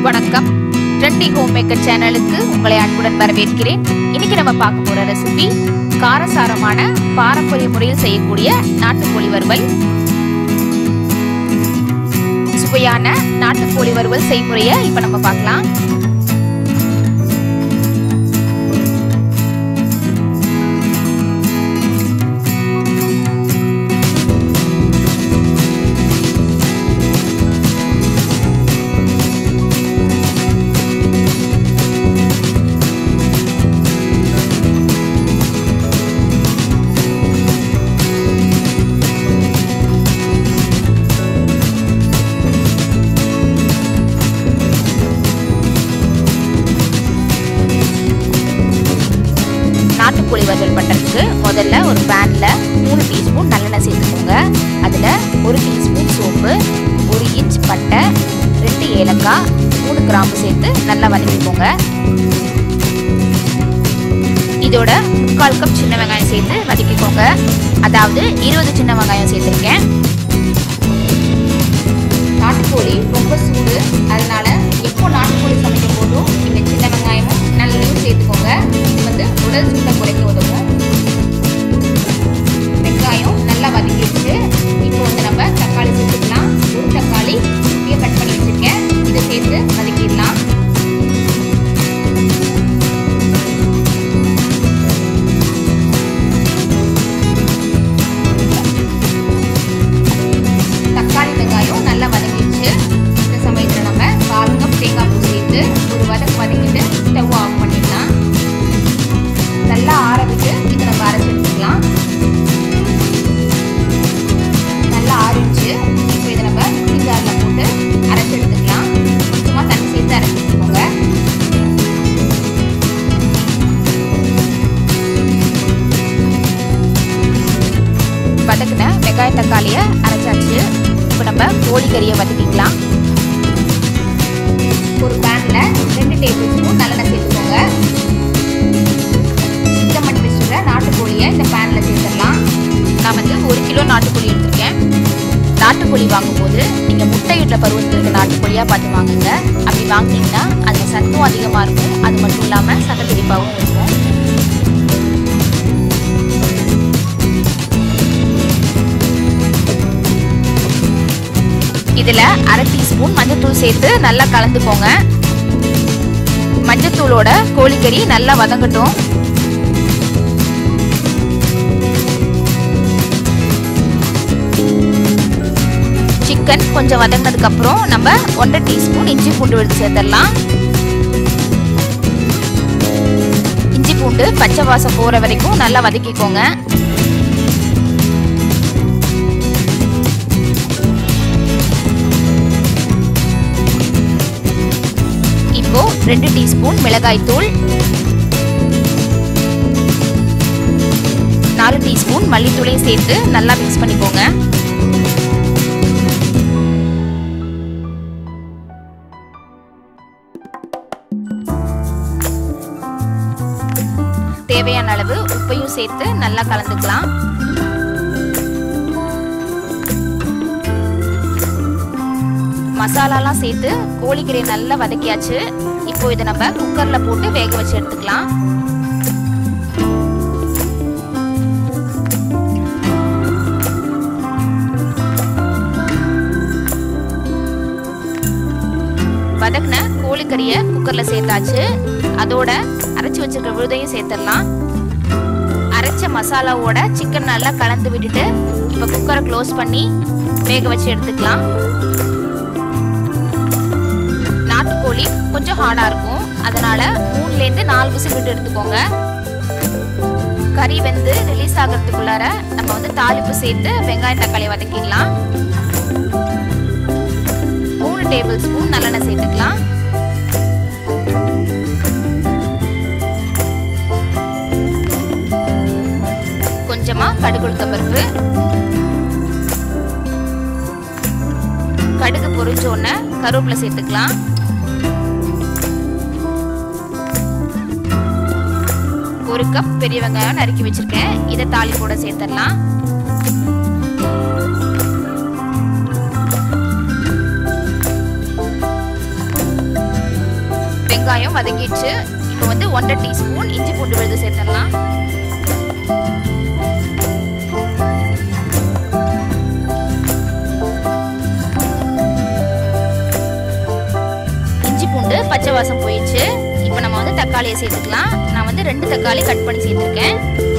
வணக்கம் trending home maker சேனலுக்கு உங்களை அன்புடன் வரவேற்கிறேன் இன்னைக்கு நம்ம பார்க்க போற ரெசிபி காரசாரமான பாரம்பரிய முறையில் செய்யக்கூடிய நாட்டுக்கோழி வறுவல் சுவையான நாட்டுக்கோழி வறுவல் செய்முறையை இப்போ நம்ம பார்க்கலாம் நாட்டுக்கோழி வறுவல் பண்ணுறதுக்கு முதல்ல ஒரு பேனில் மூணு டீஸ்பூன் நல்லெண்ணெய் சேர்த்துக்கோங்க அதில் ஒரு டீஸ்பூன் சோப்பு ஒரு இன்ச் பட்டை ரெண்டு ஏலக்காய் மூணு கிராம்பு சேர்த்து நல்லா வதக்கிக்கோங்க இதோட முக்கால் கப் சின்ன வெங்காயம் சேர்த்து வதக்கிக்கோங்க அதாவது இருபது சின்ன வெங்காயம் சேர்த்துருக்கேன் நாட்டுக்கோழி ரொம்ப சூடு அதனால எப்போ நாட்டுக்கோழி சமைக்கும் போதும் இந்த சின்ன வெங்காயமும் நல்லதையும் சேர்த்துக்கோங்க இது வந்து உடல் சூட்டை குறைக்க உதவும் வெங்காயம் நல்லா வதக்கிடுச்சு இப்போ வந்து நம்ம தக்காளி சேர்த்துக்கலாம் ஒரு தக்காளி குட்டியை கட் பண்ணி வச்சுருக்கேன் இதை சேர்த்து வதக்கிடலாம் தக்காளி வெங்காயம் நல்லா வதங்கிடுச்சு இந்த சமயத்தில் நம்ம கால் கப் தேங்காய் பூ சேர்த்து ஒரு வதக்கு வதக்கிட்டு ஸ்டவ் ஆஃப் பண்ணிடலாம் நல்லா ஆற விட்டு இதை நம்ம அரைச்சி எடுத்துக்கலாம் நல்லா ஆறிடுச்சு இப்போ இதை நம்ம மிக்ஸி ஜாரில் போட்டு அரைச்சி எடுத்துக்கலாம் கொஞ்சமாக தண்ணி சேர்த்து அரைச்சி எடுத்துக்கோங்க வதக்கின வெங்காய தக்காளியை அரைச்சாச்சு இப்போ நம்ம கோழிக்கறியை வதக்கிக்கலாம் ஒரு பேனில் ரெண்டு டேபிள் ஸ்பூன் நல்லெண்ணெய் சேர்த்துக்கோங்க சுத்தம் பண்ணி வச்சுருக்க நாட்டுக்கோழியை இந்த பேனில் சேர்த்துடலாம் நான் வந்து ஒரு கிலோ நாட்டுக்கோழி எடுத்திருக்கேன் நாட்டுக்கோழி வாங்கும்போது நீங்கள் முட்டையிட்ட பருவத்தில் இருக்க நாட்டுக்கோழியாக பார்த்து வாங்குங்க அப்படி வாங்கினீங்கன்னா அதில் சத்தும் அதிகமாக இருக்கும் அது மட்டும் இல்லாமல் சத பிடிப்பாகவும் இருக்கும் இதில் அரை டீஸ்பூன் மஞ்சத்தூள் சேர்த்து நல்லா கலந்துக்கோங்க மஞ்சத்தூளோட கோழிக்கறி நல்லா வதங்கட்டும் சிக்கன் கொஞ்சம் வதங்கினதுக்கு அப்புறம் நம்ம ஒன்றரை டீஸ்பூன் இஞ்சி பூண்டு எடுத்து சேர்த்துடலாம் இஞ்சி பூண்டு பச்சை வாசம் போகிற வரைக்கும் நல்லா வதக்கிக்கோங்க இப்போ ரெண்டு டீஸ்பூன் மிளகாய் தூள் நாலு டீஸ்பூன் மல்லித்தூளையும் சேர்த்து நல்லா மிக்ஸ் பண்ணிக்கோங்க தேவையான அளவு உப்பையும் சேர்த்து நல்லா கலந்துக்கலாம் மசாலாலாம் சேர்த்து கோழிக்கறி நல்லா வதக்கியாச்சு இப்போ இதை நம்ம குக்கரில் போட்டு வேக வச்சு எடுத்துக்கலாம் வதக்கின கோழிக்கறியை குக்கரில் சேர்த்தாச்சு அதோட அரைச்சி வச்சிருக்க விழுதையும் சேர்த்துடலாம் அரைச்ச மசாலாவோட சிக்கன் நல்லா கலந்து விட்டுட்டு இப்போ குக்கரை க்ளோஸ் பண்ணி வேக வச்சு எடுத்துக்கலாம் நாட்டுக்கோழி கொஞ்சம் ஹார்டாக இருக்கும் அதனால மூணுலேருந்து நாலு விசில் விட்டு எடுத்துக்கோங்க கறி வந்து ரிலீஸ் ஆகிறதுக்குள்ளார நம்ம வந்து தாளிப்பு சேர்த்து வெங்காயம் தக்காளி வதக்கிடலாம் மூணு டேபிள் ஸ்பூன் நல்லெண்ணெய் சேர்த்துக்கலாம் கொஞ்சமா கடுகுளுத்த பருப்பு கடுகு பொரிஞ்ச உடனே கருவேப்பிலை சேர்த்துக்கலாம் ஒரு கப் பெரிய வெங்காயம் நறுக்கி வச்சிருக்கேன் இதை தாலி கூட சேர்த்துடலாம் வெங்காயம் வதங்கிடுச்சு இப்போ வந்து ஒன்றரை டீஸ்பூன் இஞ்சி பூண்டு விழுது சேர்த்துடலாம் இஞ்சி பூண்டு பச்சை வாசம் போயிடுச்சு இப்போ நம்ம வந்து தக்காளியை சேர்த்துக்கலாம் நான் வந்து ரெண்டு தக்காளி கட் பண்ணி சேர்த்துருக்கேன்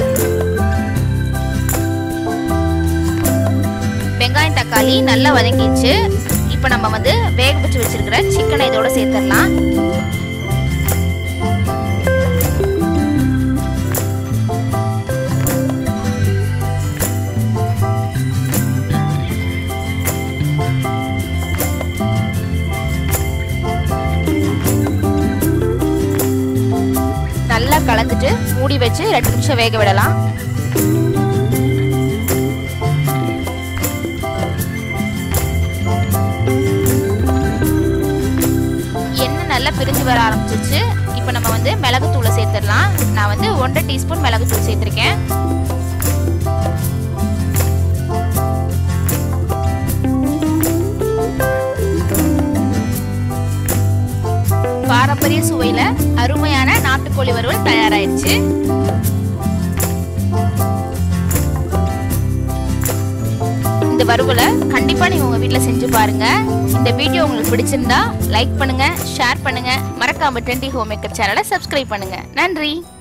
வெங்காயம் தக்காளி நல்லா வதங்கிடுச்சு இப்போ நம்ம வந்து வேக வச்சு வச்சிருக்கிற சிக்கனை இதோட சேர்த்துடலாம் நல்லா கலந்துட்டு மூடி வச்சு ரெண்டு நிமிஷம் வேக விடலாம் எண்ணெய் நல்லா பிரிஞ்சு வர ஆரம்பிச்சிச்சு இப்போ நம்ம வந்து மிளகுத்தூளை சேர்த்துடலாம் நான் வந்து ஒன்றரை டீஸ்பூன் மிளகுத்தூள் சேர்த்துருக்கேன் பாரம்பரிய சுவையில அருமையான நாட்டுக்கோழி வறுவல் தயாராயிடுச்சு இந்த வறுவலை கண்டிப்பா நீங்க உங்க வீட்ல செஞ்சு பாருங்க இந்த வீடியோ உங்களுக்கு பிடிச்சிருந்தா லைக் பண்ணுங்க ஷேர் பண்ணுங்க மறக்காம ட்ரெண்டி ஹோம் மேக்கர் சேனலை சப்ஸ்கிரைப் பண்ணுங்க நன்றி